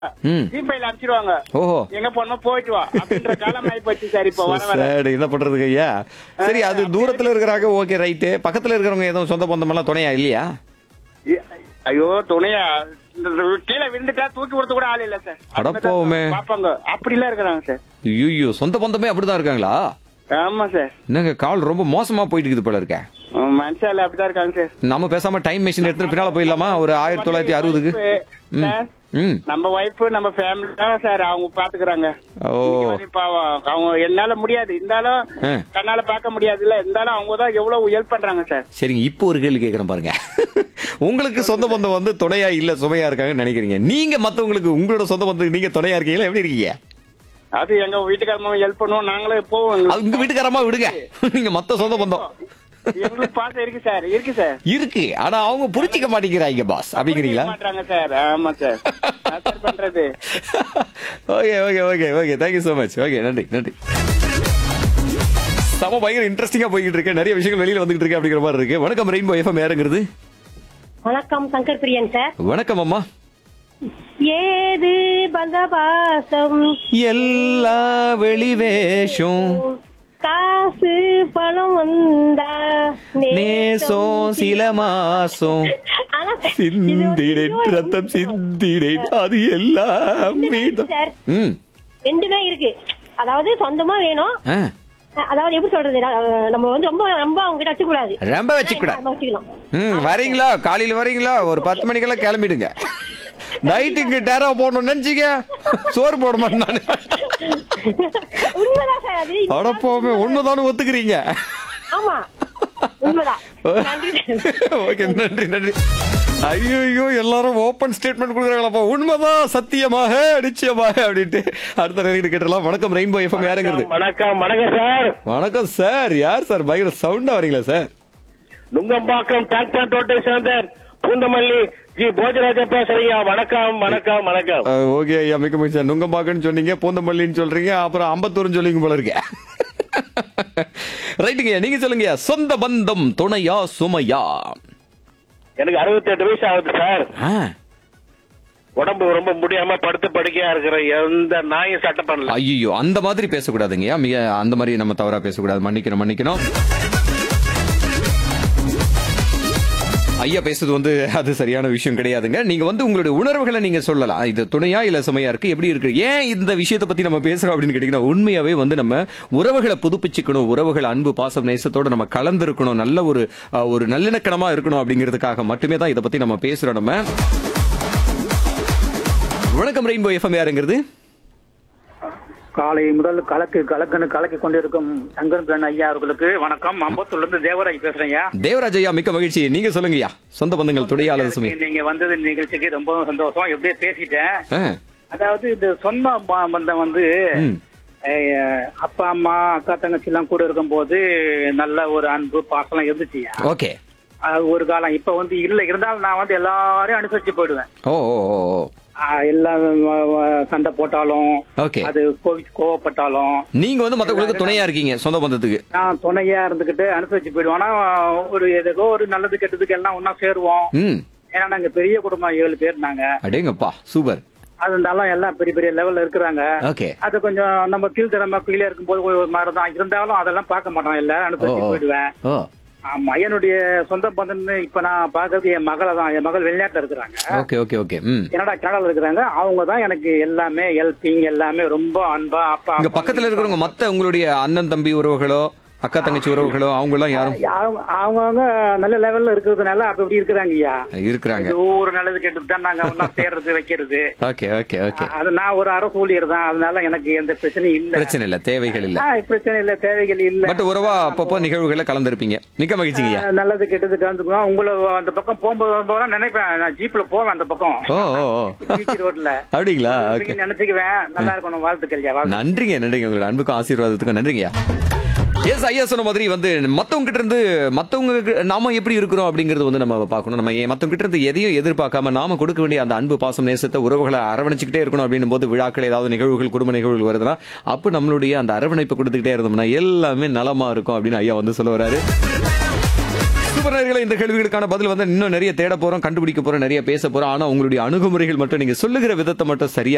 ம் ஜிபேல அனுப்பிச்சிருவாங்க ஓஹோ எங்க போனோமோ போயிட்டு வா அப்படின்ற காலம் ஆகி போச்சு சார் இப்போ வர வர சார் என்ன பண்றதுக்கு ஐயா சரி அது தூரத்துல இருக்கிறாங்க ஓகே ரைட்டு பக்கத்துல இருக்கிறவங்க எதுவும் சொந்த பந்தம் எல்லாம் துணையா இல்லையா ஐ- ஐயோ துணையா இந்த கீழே விழுந்துட்டா தூக்கி கொடுத்து கூட ஆள் இல்ல சார் அடப்போமே. பாப்பாங்க அப்படிலாம் இருக்கிறாங்க சார் ஐயோ சொந்த பந்தமே அப்படிதான் இருக்காங்களா ஆமா சார் என்னங்க கால் ரொம்ப மோசமா போயிட்டு இருக்குது போல இருக்க மனுஷால அப்படிதான் இருக்காங்க சார் நம்ம பேசாம டைம் மிஷின் எடுத்துட்டு பின்னால போயிடலாமா ஒரு ஆயிரத்தி தொள்ளாயிரத்தி அறுபதுக்கு ம். சார், ம் நம்ம ஒய்ஃப் நம்ம ஃபேமிலி தான் சார் அவங்க பாத்துக்கிறாங்க ஓ இன்னைக்கு வரையும் பாவம் அவங்க என்னால முடியாது இருந்தாலும் ஆ. கண்ணால பார்க்க முடியாதுல்ல இருந்தாலும் அவங்க தான் எவ்வளவு ஹெல்ப் பண்றாங்க சார் சரிங்க இப்போ ஒரு கேள்வி கேட்கறேன் பாருங்க உங்களுக்கு சொந்த பந்தம் வந்து துணையா இல்ல சுமையா இருக்காங்கன்னு நினைக்கிறீங்க நீங்க மத்தவங்களுக்கு உங்களோட சொந்த பந்தத்துக்கு நீங்க துணையா இருக்கீங்களா எப்படி இருக்கீங்க அது எங்க வீட்டுக்காரமா ஹெல்ப் பண்ணுவோம் நாங்களும் போவோம் அது உங்க வீட்டுக்காரமா விடுங்க நீங்க மத்த சொந்த பந்தம் எங்களுக்கு பாசம் இருக்கு சார் இருக்கு சார் இருக்கு ஆனா அவங்க புரிஞ்சிக்க மாட்டேங்கிறாங்க பாஸ் அப்படிங்கிறீங்களா மாட்டாங்க சார் ஆமா சார் நான் சார் பண்றது okay okay okay okay thank you so much okay நன்றி நன்றி செம பயங்கர இன்ட்ரெஸ்டிங்கா போய்கிட்டு இருக்கு நிறைய விஷயங்கள் வெளியில வந்துகிட்டு இருக்கு அப்படிங்கிற மாதிரி இருக்கு வணக்கம் ரெயின்போ எஃப்எம் யாருங்கிறது வணக்கம் சங்கர் பிரியன் சார் வணக்கம் அம்மா ஏது பந்தபாசம் எல்லா வெளிவேஷம் காசு பணம் வந்தா நேசம் சில மாசம் ஆனா சார், இது ஒரு சிந்திடேன் ஐயோ, ரத்தம் சிந்திடேன் அது எல்லாம் மீதம் சார் ம் ரெண்டுமே இருக்கு அதாவது சொந்தமா வேணும் ஆ, அதாவது எப்படி சொல்றது அஹ் நம்ம வந்து ரொம்ப ரொம்ப அவங்க கிட்ட வச்சுக்கூடாது ரொம்ப வச்சுக்கூடாது நம்ம வச்சுக்கலாம் ம் வரீங்களா காலையில வரீங்களா ஒரு பத்து மணிக்கெல்லாம் கிளம்பிடுங்க நைட்டுக்கு டேரா போடணும் நினைச்சீங்க சோறு போட மாட்டேன் நானு. உண்மைதான் சார் அது அடப்போமே உண்மைதானு ஒத்துக்கிறீங்க ஆமா உண்மைதான் நன்றி சார். ஓகே நன்றி நன்றி ஐயோ எல்லாரும் ஓபன் ஸ்டேட்மெண்ட் கொடுக்குறாங்களப்பா உண்மைதான் சத்தியமாக நிச்சயமாக அப்படின்ட்டு அடுத்த நேரம் கேட்டலாம் வணக்கம் ரெயின்போ எஃப்எம் யாருங்கிறது வணக்கம் வணக்கம் சார் வணக்கம் சார் யார் சார் பயங்கர சவுண்டா வரீங்களா சார் நுங்கம்பாக்கம் டிராக்டர் தோட்டை சேர்ந்தர் பூந்தமல்லி ஜி போஜராஜா பேசுறீங்க வணக்கம் வணக்கம் வணக்கம் ஓகே ஐயா மிக்க மகிழ்ச்சி நுங்கம்பாக்கன்னு சொன்னீங்க பூந்தமல்லின்னு சொல்றீங்க அப்புறம் அம்பத்தூர்னு சொல்லிங்க போல இருக்க ரைட்டுங்க நீங்க சொல்லுங்க சொந்த பந்தம் துணையா சுமையா எனக்கு 68 வயசு ஆகுது சார் ஆ, உடம்பு ரொம்ப முடியாம படுத்து படுக்கையா இருக்கிற எந்த நாயும் சட்டை பண்ணல ஐயோ அந்த மாதிரி பேசக்கூடாதுங்கய்யா மிக அந்த மாதிரி நம்ம தவறா பேசக்கூடாது மன்னிக்கணும் மன்னிக்கணும் ஐயா பேசுறது வந்து அது சரியான விஷயம் கிடையாதுங்க நீங்க வந்து உங்களுடைய உணர்வுகளை நீங்க சொல்லலாம் இது துணையா இல்ல சுமையா இருக்கு எப்படி இருக்கு ஏன் இந்த விஷயத்தை பத்தி நம்ம பேசுறோம் அப்படின்னு கேட்டீங்கன்னா உண்மையாவே வந்து நம்ம உறவுகளை புதுப்பிச்சுக்கணும் உறவுகள் அன்பு பாசம் நேசத்தோட நம்ம கலந்துருக்கணும் நல்ல ஒரு அஹ், ஒரு நல்லிணக்கணமா இருக்கணும் அப்படிங்கிறதுக்காக மட்டுமே தான் இதை பத்தி நம்ம பேசுறோம் நம்ம வணக்கம் ரெயின்போ எஃப்எம் யாருங்கிறது காலை முதல் கலக்கு கலக்குன்னு கலக்கி கொண்டிருக்கும் சங்கர் கண் ஐயா அவர்களுக்கு வணக்கம் அம்பத்தூர்ல இருந்து தேவராஜ் பேசுறேங்க தேவராஜ் ஐயா மிக்க மகிழ்ச்சி நீங்க சொல்லுங்கய்யா சொந்த பந்தங்கள் துணையா அல்லது சுமை நீங்க வந்தது நிகழ்ச்சிக்கு ரொம்ப சந்தோஷம் எப்படியே பேசிட்டேன் ஆ, அதாவது இந்த சொந்த ப- பந்தம் வந்து ம். அஹ், அப்பா அம்மா அக்கா தங்கச்சி எல்லாம் கூட இருக்கும்போது நல்ல ஒரு அன்பு பாசம் இருந்துச்சுயா ஓகே அது ஒரு காலம் இப்ப வந்து இல்ல இருந்தாலும் நான் வந்து எல்லாரையும் அனுசரிச்சு போயிடுவேன் ஓ ஓ ஓ ஓ. ஆஹ், எல்லாம் வ- வ- சண்டை போட்டாலும் ஓகே அது கோவி கோவப்பட்டாலும் நீங்க வந்து மத்தவங்களுக்கு துணையா இருக்கீங்க சொந்த பந்தத்துக்கு நான் துணையா இருந்துகிட்டு அனுசரிச்சு போயிடுவோம் ஆனா ஒரு எதுக்கோ ஒரு நல்லது கெட்டதுக்கு எல்லாம் ஒன்னா சேருவோம் ம் ஏன்னா நாங்க பெரிய குடும்பம் ஏழு பேர் நாங்க அடேங்கப்பா சூப்பர் அது இருந்தாலும் எல்லாம் பெரிய பெரிய லெவல்ல இருக்கிறாங்க ஓகே அது கொஞ்சம் நம்ம கீழ்த்தரமா கீழே இருக்கும்போது ஒரு மாதிரி தான் இருந்தாலும் அதெல்லாம் பார்க்க மாட்டோம் இல்ல ஓ அனுசரிச்சு ஓ. போயிடுவேன் ஓ ஆமா என்னுடைய சொந்த பந்தம்னு இப்ப நான் பாக்குறது என் மகளை தான் என் மகள் வெளிநாட்டுல இருக்கிறாங்க okay okay okay hmm Canada கனடால இருக்கிறாங்க அவங்க தான் எனக்கு எல்லாமே ஹெல்பிங் எல்லாமே ரொம்ப அன்பா அப்பா இங்க பக்கத்துல இருக்கிறவங்க மத்த உங்களுடைய அண்ணன் தம்பி உறவுகளோ அக்கா தங்கச்சி உறவுகளோ அவங்க எல்லாம் யாரும் அவங்க அவங்கவங்க நல்ல லெவல்ல இருக்கிறதுனால அப்ப இப்படி இருக்கிறாங்க ஐயா இருக்கிறாங்க இது ஒரு நல்லது கெட்டது தான் நாங்க ஒண்ணா சேர்றது வைக்கிறது ஓகே ஓகே ஓகே அது நான் ஒரு அரசு ஊழியர் தான் அதனால எனக்கு எந்த பிரச்சனையும் இல்ல பிரச்சனை இல்ல தேவைகள் இல்ல ஆ, பிரச்சனை இல்ல தேவைகள் இல்ல பட் உறவா அப்பப்போ நிகழ்வுகளை கலந்துருப்பீங்க மிக்க மகிழ்ச்சிங்கய்யா ஆ, நல்லது கெட்டது கலந்துக்குவோம் உங்களை அந்த பக்கம் போகும்போது வரும்போது நினைப்பேன் நான் ஜீப்ல போவேன் அந்த பக்கம் ஓ ஓ ஓ பீச் ரோட்ல அப்படிங்களா ஓகே நினைச்சுக்குவேன் நல்லா இருக்கணும் வாழ்த்துக்கள் ஐயா வாழ்த்து நன்றிங்க நன்றிங்க உங்களோட அன்புக்கும் ஆசீர்வாதத்துக்கும் நன்றிங்கய்யா எஸ் ஐயா சொன்ன மாதிரி வந்து மத்தவங்க கிட்ட இருந்து மத்தவங்க கிட்ட- நாம எப்படி இருக்கிறோம் அப்படிங்கறது வந்து நம்ம பார்க்கணும் நம்ம ஏன் மத்தவங்க கிட்ட இருந்து எதையும் எதிர்பார்க்காம நாம கொடுக்க வேண்டிய அந்த அன்பு பாசம் நேசத்தை உறவுகளை அரவணைச்சுக்கிட்டே இருக்கணும் அப்படின்னும் போது விழாக்கள் ஏதாவது நிகழ்வுகள் குடும்ப நிகழ்வுகள் வருதுன்னா அப்ப நம்மளுடைய அந்த அரவணைப்பை கொடுத்துக்கிட்டே இருந்தோம்னா எல்லாமே நலமா இருக்கும் அப்படின்னு ஐயா வந்து சொல்ல வராரு சூப்பர் நேயர்களே, இந்த கேள்விகளுக்கான பதில் வந்து இன்னும் நிறைய தேட போறோம் கண்டுபிடிக்க போறோம் நிறைய பேச போறோம் ஆனா உங்களுடைய அணுகுமுறைகள் மட்டும் நீங்க சொல்லுகிற விதத்தை மட்டும் சரியா